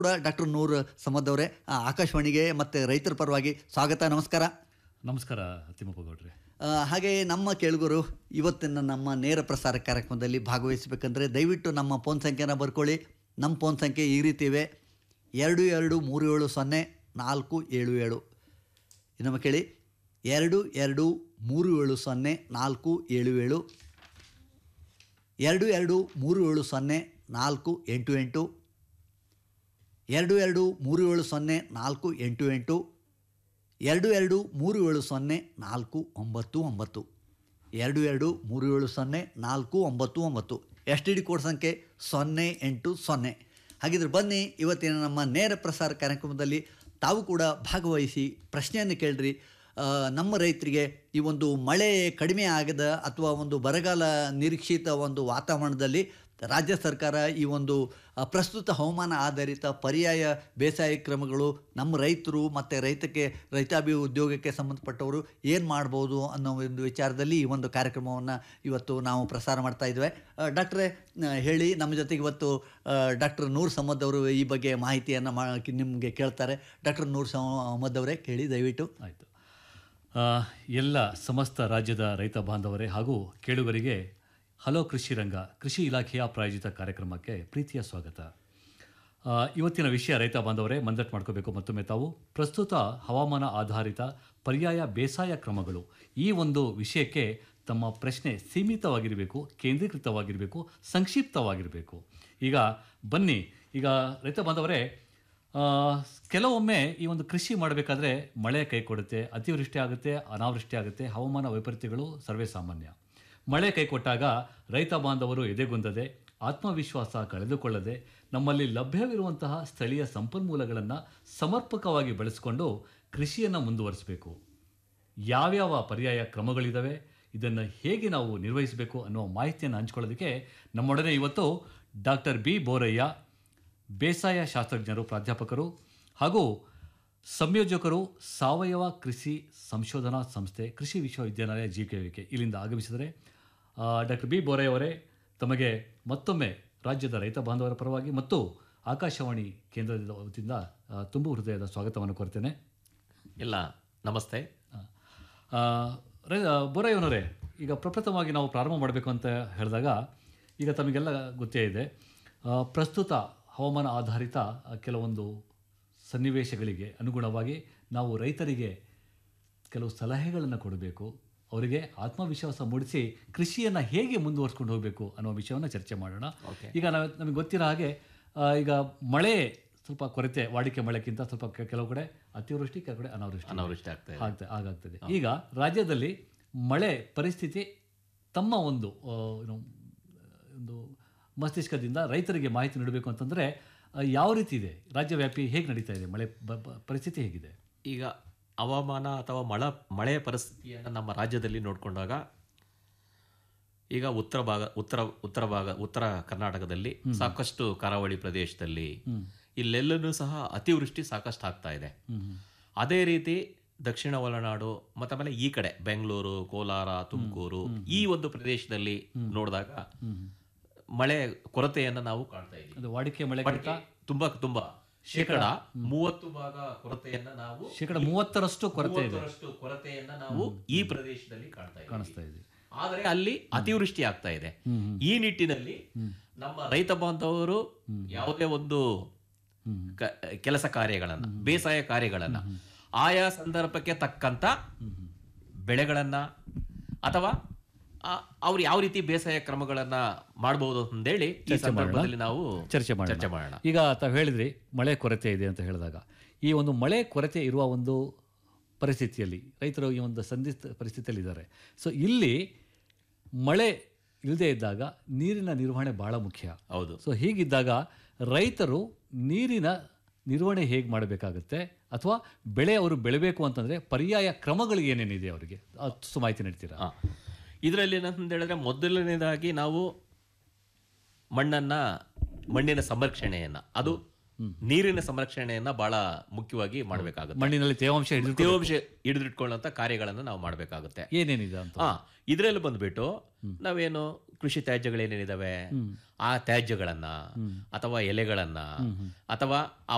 ಕೂಡ ಡಾಕ್ಟರ್ ನೂರ್ ಸಮದ್ ಅವರೇ ಆ, ಆಕಾಶವಾಣಿಗೆ ಮತ್ತು ರೈತರ ಪರವಾಗಿ ಸ್ವಾಗತ ನಮಸ್ಕಾರ ನಮಸ್ಕಾರ ತಿಮ್ಮಪ್ಪ ಗೌಡ್ರೆ ಆ, ಹಾಗೆ ನಮ್ಮ ಕೇಳುಗರು ಇವತ್ತಿನ ನಮ್ಮ ನೇರ ಪ್ರಸಾರ ಕಾರ್ಯಕ್ರಮದಲ್ಲಿ ಭಾಗವಹಿಸಬೇಕಂದ್ರೆ ದಯವಿಟ್ಟು ನಮ್ಮ ಫೋನ್ ಸಂಖ್ಯೆನ ಬರ್ಕೊಳ್ಳಿ ನಮ್ಮ ಫೋನ್ ಸಂಖ್ಯೆ ಈ ರೀತಿ ಇವೆ ಎರಡು ಎರಡು ಮೂರು ಏಳು ಸೊನ್ನೆ ನಾಲ್ಕು ಏಳು ಏಳು ಇನ್ನೊಮ್ಮೆ ಕೇಳಿ ಎರಡು ಎರಡು ಮೂರು ಏಳು ಸೊನ್ನೆ ನಾಲ್ಕು ಏಳು ಏಳು ಎರಡು ಎರಡು ಮೂರು ಏಳು ಸೊನ್ನೆ ನಾಲ್ಕು ಎಂಟು ಎಂಟು ಎರಡು ಎರಡು ಮೂರು ಏಳು ಸೊನ್ನೆ ನಾಲ್ಕು ಎಂಟು ಎಂಟು ಎರಡು ಎರಡು ಮೂರು ಏಳು ಸೊನ್ನೆ ನಾಲ್ಕು ಒಂಬತ್ತು ಒಂಬತ್ತು ಎರಡು ಎರಡು ಮೂರು ಏಳು ಸೊನ್ನೆ ನಾಲ್ಕು ಒಂಬತ್ತು ಒಂಬತ್ತು ಎಸ್ ಟಿ ಡಿ ಕೋಡ್ ಸಂಖ್ಯೆ ಸೊನ್ನೆ ಎಂಟು ಸೊನ್ನೆ ಹಾಗಿದ್ರೆ ಬನ್ನಿ ಇವತ್ತಿನ ನಮ್ಮ ನೇರ ಪ್ರಸಾರ ಕಾರ್ಯಕ್ರಮದಲ್ಲಿ ತಾವು ಕೂಡ ಭಾಗವಹಿಸಿ ಪ್ರಶ್ನೆಯನ್ನು ಕೇಳ್ರಿ ಆ, ನಮ್ಮ ರೈತರಿಗೆ ಈ ಒಂದು ಮಳೆ ಕಡಿಮೆ ಆಗದ ಅಥವಾ ಒಂದು ಬರಗಾಲ ನಿರೀಕ್ಷಿತ ಒಂದು ವಾತಾವರಣದಲ್ಲಿ ರಾಜ್ಯ ಸರ್ಕಾರ ಈ ಒಂದು ಆ, ಪ್ರಸ್ತುತ ಹವಾಮಾನ ಆಧಾರಿತ ಪರ್ಯಾಯ ಬೇಸಾಯ ಕ್ರಮಗಳು ನಮ್ಮ ರೈತರು ಮತ್ತು ರೈತಕ್ಕೆ ರೈತಾಭಿ ಉದ್ಯೋಗಕ್ಕೆ ಸಂಬಂಧಪಟ್ಟವರು ಏನು ಮಾಡ್ಬೋದು ಅನ್ನೋ ಒಂದು ವಿಚಾರದಲ್ಲಿ ಈ ಒಂದು ಕಾರ್ಯಕ್ರಮವನ್ನು ಇವತ್ತು ನಾವು ಪ್ರಸಾರ ಮಾಡ್ತಾ ಇದ್ದೇವೆ ಆ, ಡಾಕ್ಟ್ರೇ ಆ, ಹೇಳಿ ನಮ್ಮ ಜೊತೆಗೆ ಇವತ್ತು ಡಾಕ್ಟರ್ ನೂರ್ ಸಮದ್ ಅವರು ಈ ಬಗ್ಗೆ ಮಾಹಿತಿಯನ್ನು ಮಾ ನಿಮಗೆ ಕೇಳ್ತಾರೆ ಡಾಕ್ಟರ್ ನೂರ್ ಸಮದ್ ಅವರೇ ಕೇಳಿ ದಯವಿಟ್ಟು ಆಯಿತು ಎಲ್ಲ ಸಮಸ್ತ ರಾಜ್ಯದ ರೈತ ಬಾಂಧವರೇ ಹಾಗೂ ಕೇಳುಗರಿಗೆ ಹಲೋ ಕೃಷಿ ರಂಗ ಕೃಷಿ ಇಲಾಖೆಯ ಪ್ರಾಯೋಜಿತ ಕಾರ್ಯಕ್ರಮಕ್ಕೆ ಪ್ರೀತಿಯ ಸ್ವಾಗತ ಆ, ಇವತ್ತಿನ ವಿಷಯ ರೈತ ಬಾಂಧವರೇ ಮಂದಟ್ ಮಾಡ್ಕೋಬೇಕು ಮತ್ತೊಮ್ಮೆ ತಾವು ಪ್ರಸ್ತುತ ಹವಾಮಾನ ಆಧಾರಿತ ಪರ್ಯಾಯ ಬೇಸಾಯ ಕ್ರಮಗಳು ಈ ಒಂದು ವಿಷಯಕ್ಕೆ ತಮ್ಮ ಪ್ರಶ್ನೆ ಸೀಮಿತವಾಗಿರಬೇಕು ಕೇಂದ್ರೀಕೃತವಾಗಿರಬೇಕು ಸಂಕ್ಷಿಪ್ತವಾಗಿರಬೇಕು ಈಗ ಬನ್ನಿ ಈಗ ರೈತ ಬಾಂಧವರೇ ಆ, ಕೆಲವೊಮ್ಮೆ ಈ ಒಂದು ಕೃಷಿ ಮಾಡಬೇಕಾದ್ರೆ ಮಳೆ ಕೈ ಕೊಡುತ್ತೆ ಅತಿವೃಷ್ಟಿ ಆಗುತ್ತೆ ಅನಾವೃಷ್ಟಿ ಆಗುತ್ತೆ ಹವಾಮಾನ ವೈಪರೀತ್ಯಗಳು ಸರ್ವೇ ಸಾಮಾನ್ಯ ಮಳೆ ಕೈ ಕೊಟ್ಟಾಗ ರೈತ ಬಾಂಧವರು ಎದೆಗುಂದದೆ ಆತ್ಮವಿಶ್ವಾಸ ಕಳೆದುಕೊಳ್ಳದೆ ನಮ್ಮಲ್ಲಿ ಲಭ್ಯವಿರುವಂತಹ ಸ್ಥಳೀಯ ಸಂಪನ್ಮೂಲಗಳನ್ನು ಸಮರ್ಪಕವಾಗಿ ಬಳಸಿಕೊಂಡು ಕೃಷಿಯನ್ನು ಮುಂದುವರಿಸಬೇಕು ಯಾವ್ಯಾವ ಪರ್ಯಾಯ ಕ್ರಮಗಳಿದ್ದಾವೆ ಇದನ್ನು ಹೇಗೆ ನಾವು ನಿರ್ವಹಿಸಬೇಕು ಅನ್ನೋ ಮಾಹಿತಿಯನ್ನು ಹಂಚ್ಕೊಳ್ಳೋದಕ್ಕೆ ನಮ್ಮೊಡನೆ ಇವತ್ತು ಡಾಕ್ಟರ್ ಬಿ ಬೋರಯ್ಯ ಬೇಸಾಯ ಶಾಸ್ತ್ರಜ್ಞರು ಪ್ರಾಧ್ಯಾಪಕರು ಹಾಗೂ ಸಂಯೋಜಕರು ಸಾವಯವ ಕೃಷಿ ಸಂಶೋಧನಾ ಸಂಸ್ಥೆ ಕೃಷಿ ವಿಶ್ವವಿದ್ಯಾನಿಲಯ ಜಿ ಕೆ ವಿ ಕೆ ಇಲ್ಲಿಂದ ಆಗಮಿಸಿದರೆ ಡಾಕ್ಟರ್ ಬಿ ಬೋರಯ್ಯ ಅವರೇ ತಮಗೆ ಮತ್ತೊಮ್ಮೆ ರಾಜ್ಯದ ರೈತ ಬಾಂಧವರ ಪರವಾಗಿ ಮತ್ತು ಆಕಾಶವಾಣಿ ಕೇಂದ್ರದ ವತಿಯಿಂದ ಆ, ತುಂಬು ಹೃದಯದ ಸ್ವಾಗತವನ್ನು ಕೋರ್ತೇನೆ ಎಲ್ಲ ನಮಸ್ತೆ ಆ, ರೈ- ಆ, ಬೋರಯ್ಯನವರೇ ಈಗ ಪ್ರಪ್ರಥಮವಾಗಿ ನಾವು ಪ್ರಾರಂಭ ಮಾಡಬೇಕು ಅಂತ ಹೇಳಿದಾಗ ಈಗ ತಮಗೆಲ್ಲ ಗೊತ್ತೇ ಇದೆ ಆ, ಪ್ರಸ್ತುತ ಹವಾಮಾನ ಆಧಾರಿತ ಆ, ಕೆಲವೊಂದು ಸನ್ನಿವೇಶಗಳಿಗೆ ಅನುಗುಣವಾಗಿ ನಾವು ರೈತರಿಗೆ ಕೆಲವು ಸಲಹೆಗಳನ್ನು ಕೊಡಬೇಕು ಅವರಿಗೆ ಆತ್ಮವಿಶ್ವಾಸ ಮೂಡಿಸಿ ಕೃಷಿಯನ್ನು ಹೇಗೆ ಮುಂದುವರಿಸ್ಕೊಂಡು ಹೋಗಬೇಕು ಅನ್ನೋ ವಿಷಯವನ್ನು ಚರ್ಚೆ ಮಾಡೋಣ ಈಗ ನಾವು ನಮಗೆ ಗೊತ್ತಿರೋ ಹಾಗೆ ಆ, ಈಗ ಮಳೆ ಸ್ವಲ್ಪ ಕೊರತೆ ವಾಡಿಕೆ ಮಳೆಗಿಂತ ಸ್ವಲ್ಪ ಕೆ- ಕೆಲವು ಕಡೆ ಅತಿವೃಷ್ಟಿ ಕೆಲವು ಕಡೆ ಅನಾವೃಷ್ಟಿ ಅನಾವೃಷ್ಟಿ ಆಗ್ತಾ ಇದೆ ಆಗ್ತಾ ಆಗಾಗ್ತದೆ ಈಗ ರಾಜ್ಯದಲ್ಲಿ ಮಳೆ ಪರಿಸ್ಥಿತಿ ತಮ್ಮ ಒಂದು ಆ, ಏನು, ಒಂದು ಮಸ್ತಿಷ್ಕದಿಂದ ರೈತರಿಗೆ ಮಾಹಿತಿ ನೀಡಬೇಕು ಅಂತಂದರೆ ಯಾವ ರೀತಿ ಇದೆ ರಾಜ್ಯವ್ಯಾಪಿ ಹೇಗೆ ನಡೀತಾ ಇದೆ ಮಳೆ ಬ- ಬ- ಪರಿಸ್ಥಿತಿ ಹೇಗಿದೆ ಈಗ ಹವಾಮಾನ ಅಥವಾ ಮಳ ಮಳೆಯ ಪರಿಸ್ಥಿತಿಯನ್ನು ನಮ್ಮ ರಾಜ್ಯದಲ್ಲಿ ನೋಡಿಕೊಂಡಾಗ ಈಗ ಉತ್ತರ ಭಾಗ ಉತ್ತರ ಉತ್ತರ ಭಾಗ ಉತ್ತರ ಕರ್ನಾಟಕದಲ್ಲಿ ಸಾಕಷ್ಟು ಕರಾವಳಿ ಪ್ರದೇಶದಲ್ಲಿ ಇಲ್ಲೆಲ್ಲನೂ ಸಹ ಅತಿವೃಷ್ಟಿ ಸಾಕಷ್ಟು ಆಗ್ತಾ ಇದೆ ಅದೇ ರೀತಿ ದಕ್ಷಿಣ ಒಳನಾಡು ಮತ್ತೆ ಆಮೇಲೆ ಈ ಕಡೆ ಬೆಂಗಳೂರು ಕೋಲಾರ ತುಮಕೂರು ಈ ಒಂದು ಪ್ರದೇಶದಲ್ಲಿ ನೋಡಿದಾಗ ಮಳೆ ಕೊರತೆಯನ್ನು ನಾವು ಕಾಣ್ತಾ ಇದ್ದೀವಿ ಅದು ವಾಡಿಕೆ ಮಳೆ ಮಡಿಕೆ ತುಂಬಾ ತುಂಬಾ ಶೇಕಡ ಮೂವತ್ತು ಭಾಗ ಕೊರತೆಯನ್ನ ನಾವು ಶೇಕಡ ಮೂವತ್ತರಷ್ಟು ಕೊರತೆ ಇದೆ ಮೂವತ್ತರಷ್ಟು ಕೊರತೆಯನ್ನ ನಾವು ಈ ಪ್ರದೇಶದಲ್ಲಿ ಕಾಣ್ತಾ ಇದ್ದೀವಿ ಕಾಣಿಸ್ತಾ ಇದೆ ಆದರೆ ಅಲ್ಲಿ ಅತಿವೃಷ್ಟಿ ಆಗ್ತಾ ಇದೆ ಈ ನಿಟ್ಟಿನಲ್ಲಿ ನಮ್ಮ ರೈತ ಬಾಂಧವರು ಯಾವುದೇ ಒಂದು ಕ- ಕೆಲಸ ಕಾರ್ಯಗಳನ್ನ ಬೇಸಾಯ ಕಾರ್ಯಗಳನ್ನ ಆಯಾ ಸಂದರ್ಭಕ್ಕೆ ತಕ್ಕಂತ ಬೆಳೆಗಳನ್ನ ಅಥವಾ ಆ- ಅವ್ರು ಯಾವ ರೀತಿ ಬೇಸಾಯ ಕ್ರಮಗಳನ್ನ ಮಾಡಬಹುದು ಅಂತೇಳಿ ಈ ಸಂದರ್ಭದಲ್ಲಿ ನಾವು ಚರ್ಚೆ ಮಾಡೋಣ ಚರ್ಚೆ ಮಾಡೋಣ ಈಗ ತಾವು ಹೇಳಿದ್ರಿ ಮಳೆ ಕೊರತೆ ಇದೆ ಅಂತ ಹೇಳಿದಾಗ ಈ ಒಂದು ಮಳೆ ಕೊರತೆ ಇರುವ ಒಂದು ಪರಿಸ್ಥಿತಿಯಲ್ಲಿ ರೈತರು ಈ ಒಂದು ಸಂದಿಗ್ಧ ಪರಿಸ್ಥಿತಿಯಲ್ಲಿ ಇದ್ದಾರೆ ಸೊ ಇಲ್ಲಿ ಮಳೆ ಇಲ್ಲದೆ ಇದ್ದಾಗ ನೀರಿನ ನಿರ್ವಹಣೆ ಬಹಳ ಮುಖ್ಯ ಹೌದು ಸೊ ಹೀಗಿದ್ದಾಗ ರೈತರು ನೀರಿನ ನಿರ್ವಹಣೆ ಹೇಗೆ ಮಾಡಬೇಕಾಗುತ್ತೆ ಅಥವಾ ಬೆಳೆ ಅವರು ಬೆಳಿಬೇಕು ಅಂತಂದರೆ ಪರ್ಯಾಯ ಕ್ರಮಗಳು ಏನೇನಿದೆ ಅವರಿಗೆ ಅಷ್ಟು ಮಾಹಿತಿ ನೀಡ್ತೀರಾ ಆ. ಇದರಲ್ಲಿ ಏನಂತ ಹೇಳಿದ್ರೆ ಮೊದಲನೇದಾಗಿ ನಾವು ಮಣ್ಣನ್ನ ಮಣ್ಣಿನ ಸಂರಕ್ಷಣೆಯನ್ನ ಅದು ನೀರಿನ ಸಂರಕ್ಷಣೆಯನ್ನ ಬಹಳ ಮುಖ್ಯವಾಗಿ ಮಾಡಬೇಕಾಗುತ್ತೆ ಮಣ್ಣಿನಲ್ಲಿ ತೇವಾಂಶ ಹಿಡಿದು ತೇವಾಂಶ ಹಿಡಿದಿಟ್ಕೊಳ್ಳುವಂತ ಕಾರ್ಯಗಳನ್ನ ನಾವು ಮಾಡಬೇಕಾಗುತ್ತೆ ಏನೇನಿದೆ ಅಂತ ಹಾ ಇದರಲ್ಲಿ ಬಂದ್ಬಿಟ್ಟು ನಾವೇನು ಕೃಷಿ ತ್ಯಾಜ್ಯಗಳೇನೇನಿದಾವೆ ಆ ತ್ಯಾಜ್ಯಗಳನ್ನ ಅಥವಾ ಎಲೆಗಳನ್ನ ಅಥವಾ ಆ